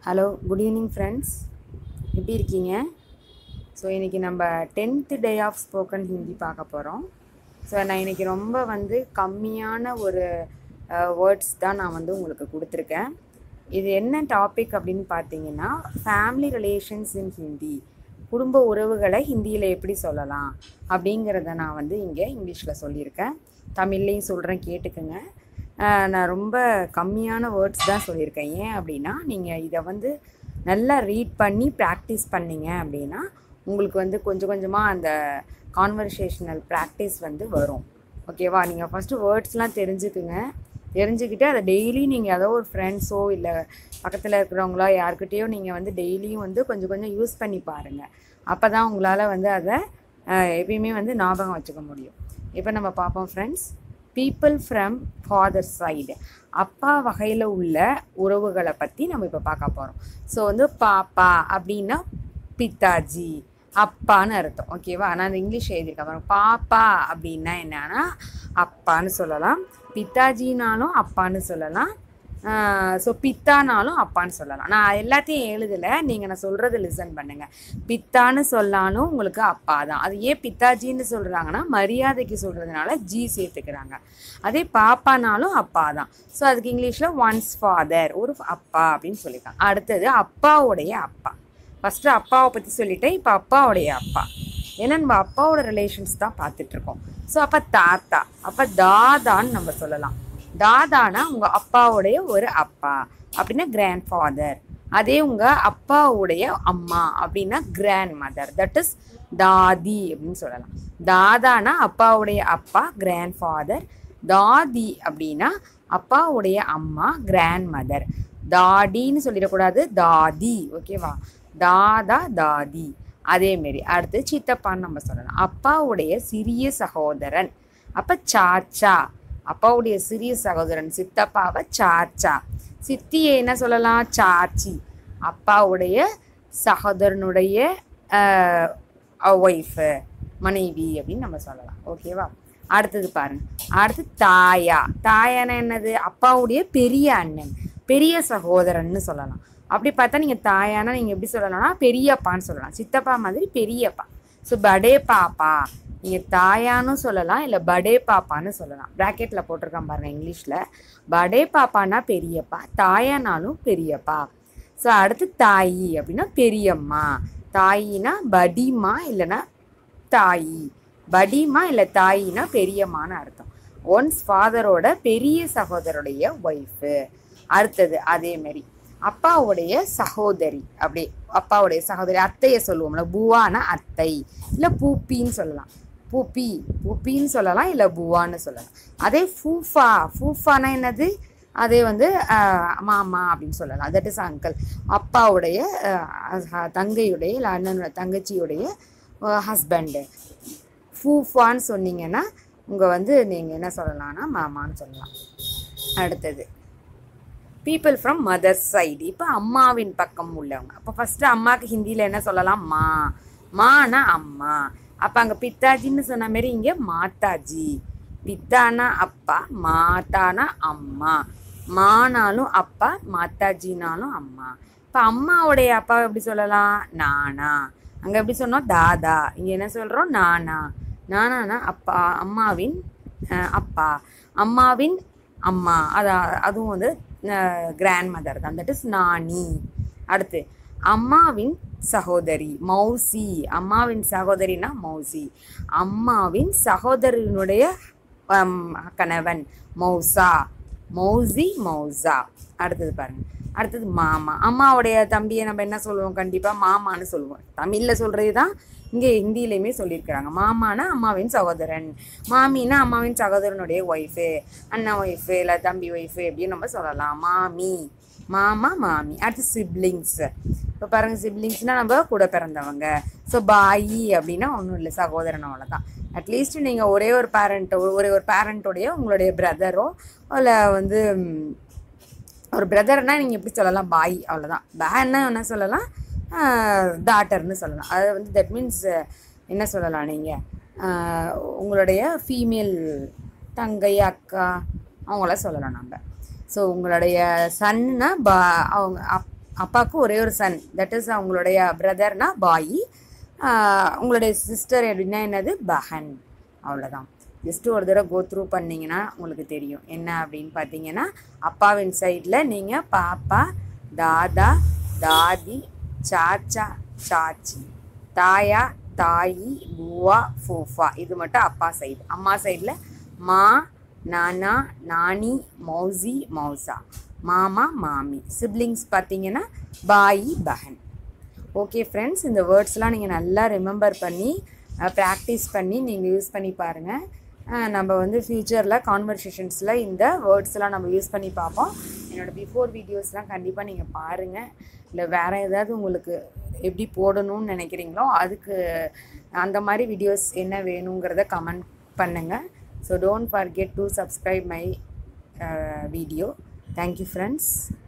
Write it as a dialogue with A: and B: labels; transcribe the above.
A: hello good evening friends எப்படி இருக்கீங்க so இன்றைக்கி நம்ம tenth day of spoken Hindi பார்க்க போகிறோம் ஸோ நான் இன்றைக்கி ரொம்ப வந்து கம்மியான ஒரு வேர்ட்ஸ் தான் நான் வந்து உங்களுக்கு கொடுத்துருக்கேன் இது என்ன டாபிக் அப்படின்னு பார்த்தீங்கன்னா ஃபேமிலி ரிலேஷன்ஸ் இன் ஹிந்தி குடும்ப உறவுகளை ஹிந்தியில் எப்படி சொல்லலாம் அப்படிங்கிறத நான் வந்து இங்கே இங்கிலீஷில் சொல்லியிருக்கேன் தமிழ்லேயும் சொல்கிறேன் கேட்டுக்கோங்க ஆஹ் நான் ரொம்ப கம்மியான வேர்ட்ஸ் தான் சொல்லியிருக்கேன் ஏன் அப்படின்னா நீங்கள் இதை வந்து நல்லா ரீட் பண்ணி ப்ராக்டிஸ் பண்ணீங்க அப்படின்னா உங்களுக்கு வந்து கொஞ்சம் கொஞ்சமாக அந்த கான்வர்சேஷனல் ப்ராக்டிஸ் வந்து வரும் ஓகேவா நீங்கள் ஃபஸ்ட்டு வேர்ட்ஸ்லாம் தெரிஞ்சுக்குங்க தெரிஞ்சுக்கிட்டு அதை டெய்லி நீங்கள் ஏதோ ஒரு ஃப்ரெண்ட்ஸோ இல்லை பக்கத்தில் இருக்கிறவங்களோ யார்கிட்டயோ நீங்கள் வந்து டெய்லியும் வந்து கொஞ்சம் கொஞ்சம் யூஸ் பண்ணி பாருங்கள் அப்போ தான் உங்களால் வந்து அதை ஆஹ் எப்பயுமே வந்து ஞாபகம் வச்சுக்க முடியும் இப்போ நம்ம பார்ப்போம் friends people from father side அப்பா வகையில் உள்ள உறவுகளை பற்றி நம்ம இப்போ பார்க்க போகிறோம் ஸோ வந்து பாப்பா அப்படின்னா பித்தாஜி அப்பான்னு அர்த்தம் ஓகேவா நான் அந்த இங்கிலீஷ் எழுதியிருக்கேன் பாருங்க பாப்பா அப்படின்னா என்னன்னா அப்பான்னு சொல்லலாம் பித்தாஜினாலும் அப்பான்னு சொல்லலாம் ஸோ பித்தானாலும் அப்பான்னு சொல்லலாம் நான் எல்லாத்தையும் எழுதலை நீங்கள் நான் சொல்கிறத லிசன் பண்ணுங்கள் பித்தான்னு சொல்லாலும் உங்களுக்கு அப்பா தான் அது ஏன் பித்தாஜின்னு சொல்கிறாங்கன்னா மரியாதைக்கு சொல்கிறதுனால ஜி சேர்த்துக்கிறாங்க அதே பாப்பானாலும் அப்பா தான் ஸோ அதுக்கு இங்கிலீஷில் ஒன்ஸ் ஃபாதர் ஒரு அப்பா அப்படின்னு சொல்லியிருக்காங்க அடுத்தது அப்பாவுடைய அப்பா ஃபஸ்ட்டு அப்பாவை பற்றி சொல்லிட்டேன் இப்போ அப்பாவுடைய அப்பா ஏன்னா நம்ம அப்பாவோட ரிலேஷன்ஸ் தான் பார்த்துட்ருக்கோம் ஸோ அப்போ தாத்தா அப்போ தாதான்னு நம்ம சொல்லலாம் தாதானா உங்கள் அப்பாவுடைய ஒரு அப்பா அப்படின்னா கிராண்ட் ஃபாதர் அதே உங்கள் அப்பாவுடைய அம்மா அப்படின்னா கிராண்ட் மதர் தட் இஸ் தாதி அப்படின்னு சொல்லலாம் தாதானா அப்பாவுடைய அப்பா கிராண்ட் ஃபாதர் தாதி அப்படின்னா அப்பாவுடைய அம்மா கிராண்ட் மதர் தாடின்னு சொல்லிடக்கூடாது தாதி ஓகேவா தாதா தாதி அதேமாரி அடுத்து சித்தப்பான்னு நம்ம சொல்லலாம் அப்பாவுடைய சிறிய சகோதரன் அப்போ சாச்சா அப்பாவுடைய சிறிய சகோதரன் சித்தப்பாவை சாச்சா சித்தியை என்ன சொல்லலாம் சாச்சி அப்பாவுடைய சகோதரனுடைய ஒய்ஃபு மனைவி அப்படின்னு நம்ம சொல்லலாம் ஓகேவா அடுத்தது பாருங்க அடுத்து தாயா தாயானா என்னது அப்பாவுடைய பெரிய அண்ணன் பெரிய சகோதரன்னு சொல்லலாம் அப்படி பார்த்தா நீங்கள் தாயானா நீங்கள் எப்படி சொல்லலாம்னா பெரியப்பான்னு சொல்லலாம் சித்தப்பா மாதிரி பெரியப்பா ஸோ படே பாப்பா நீங்கள் தாயான்னு சொல்லலாம் இல்லை படே பாப்பான்னு சொல்லலாம் ப்ராக்கெட்டில் போட்டிருக்கான் பாருங்க இங்கிலீஷில் படே பாப்பானா பெரியப்பா தாயானாலும் பெரியப்பா ஸோ அடுத்து தாயி அப்படின்னா பெரியம்மா தாயினா படிமா இல்லைன்னா தாயி படிமா இல்லை தாயினா பெரியம்மான்னு அர்த்தம் ஒன்ஸ் ஃபாதரோட பெரிய சகோதரோடைய ஒய்ஃபு அடுத்தது அதேமாரி அப்பாவுடைய சகோதரி அப்படி அப்பாவுடைய சகோதரி அத்தையை சொல்லுவோம்ல பூவானா அத்தை இல்லை பூப்பின்னு சொல்லலாம் பூப்பி பூப்பின்னு சொல்லலாம் இல்லை பூவான்னு சொல்லலாம் அதே ஃபூஃபா ஃபூஃபானா என்னது அதே வந்து மாமா அப்படின்னு சொல்லலாம் தட் இஸ் அங்கிள் அப்பாவுடைய தங்கையுடைய இல்லை அண்ணனோட தங்கச்சியுடைய ஹஸ்பண்டு ஃபூஃபான்னு சொன்னீங்கன்னா உங்கள் வந்து நீங்கள் என்ன சொல்லலாம்னா மாமான்னு சொல்லலாம் அடுத்தது பீப்புள் ஃப்ரம் மதர் சைடு இப்போ அம்மாவின் பக்கம் உள்ளவங்க அப்போ ஃபஸ்ட்டு அம்மாவுக்கு ஹிந்தியில் என்ன சொல்லலாம் மா மானா அம்மா அப்போ அங்கே பித்தாஜின்னு சொன்ன மாரி இங்கே மாதாஜி பித்தானா அப்பா மாதானா அம்மா மானாலும் அப்பா மாதாஜினாலும் அம்மா இப்போ அம்மாவுடைய அப்பா எப்படி சொல்லலாம் நானா அங்கே எப்படி சொன்னோம் தாதா இங்கே என்ன சொல்கிறோம் நானா நானானா அப்பா அம்மாவின் அப்பா அம்மாவின் அம்மா அது அதுவும் வந்து கிராண்ட் மதர் தான் தட் இஸ் நானி அடுத்து அம்மாவின் சகோதரி மௌசி அம்மாவின் சகோதரினா மௌசி அம்மாவின் சகோதரனுடைய கணவன் மௌசா மௌசி மௌசா அடுத்தது பாருங்க அடுத்தது மாமா அம்மாவுடைய தம்பியை நம்ம என்ன சொல்லுவோம் கண்டிப்பாக மாமான்னு சொல்லுவோம் தமிழில் சொல்கிறது தான் இங்கே ஹிந்திலையுமே சொல்லியிருக்கிறாங்க மாமானா அம்மாவின் சகோதரன் மாமின்னா அம்மாவின் சகோதரனுடைய ஒய்ஃபு அண்ணன் ஒய்ஃபு இல்லை தம்பி ஒய்ஃபு அப்படின்னு நம்ம சொல்லலாம் மாமி மாமா மாமி அடுத்து சிப்ளிங்ஸ் இப்போ பாருங்கள் சிப்ளிங்ஸ்னால் நம்ம கூட பிறந்தவங்க ஸோ பாயி அப்படின்னா ஒன்றும் இல்லை சகோதரன் அவ்வளோதான் அட்லீஸ்ட் நீங்கள் ஒரே ஒரு பேரண்ட்டோ ஒரே ஒரு பேரண்ட்டோடைய உங்களுடைய பிரதரோ இல்லை வந்து ஒரு பிரதர்னால் நீங்கள் எப்படி சொல்லலாம் பாய் அவ்வளோதான் பேன்னா என்ன சொல்லலாம் டாட்டர்னு சொல்லலாம் அது வந்து தட் மீன்ஸ் என்ன சொல்லலாம் நீங்கள் உங்களுடைய ஃபீமேல் தங்கை அக்கா அவங்கள சொல்லலாம் நம்ம ஸோ உங்களுடைய சன்னா பா அவங்க அப் அப்பாவுக்கு ஒரே ஒரு சன் தட் இஸ் அவங்களுடைய பிரதர்னா பாய் உங்களுடைய சிஸ்டர் அப்படின்னா என்னது பஹன் அவ்வளோதான் ஜஸ்ட் ஒரு தடவை கோ த்ரூ பண்ணிங்கன்னா உங்களுக்கு தெரியும் என்ன அப்படின்னு பார்த்தீங்கன்னா அப்பாவின் சைடில் நீங்கள் பாப்பா தாதா தாதி சாச்சா சாச்சி தாயா தாயி பூவா ஃபூஃபா இது மட்டும் அப்பா சைடு அம்மா சைடில் மா நானா நானி மௌசி மௌசா மாமா மாமி சிப்ளிங்ஸ் பார்த்தீங்கன்னா பாயி பஹன் ஓகே ஃப்ரெண்ட்ஸ் இந்த வேர்ட்ஸ்லாம் நீங்கள் நல்லா ரிமெம்பர் பண்ணி ப்ராக்டிஸ் பண்ணி நீங்கள் யூஸ் பண்ணி பாருங்கள் நம்ம வந்து ஃப்யூச்சரில் கான்வர்சேஷன்ஸில் இந்த வேர்ட்ஸ்லாம் நம்ம யூஸ் பண்ணி பார்ப்போம் என்னோடய பிஃபோர் வீடியோஸ்லாம் கண்டிப்பாக நீங்கள் பாருங்கள் இல்லை வேறு ஏதாவது உங்களுக்கு எப்படி போடணும்னு நினைக்கிறீங்களோ அதுக்கு அந்த மாதிரி வீடியோஸ் என்ன வேணுங்கிறத கமெண்ட் பண்ணுங்கள் so don't forget to subscribe my video thank you friends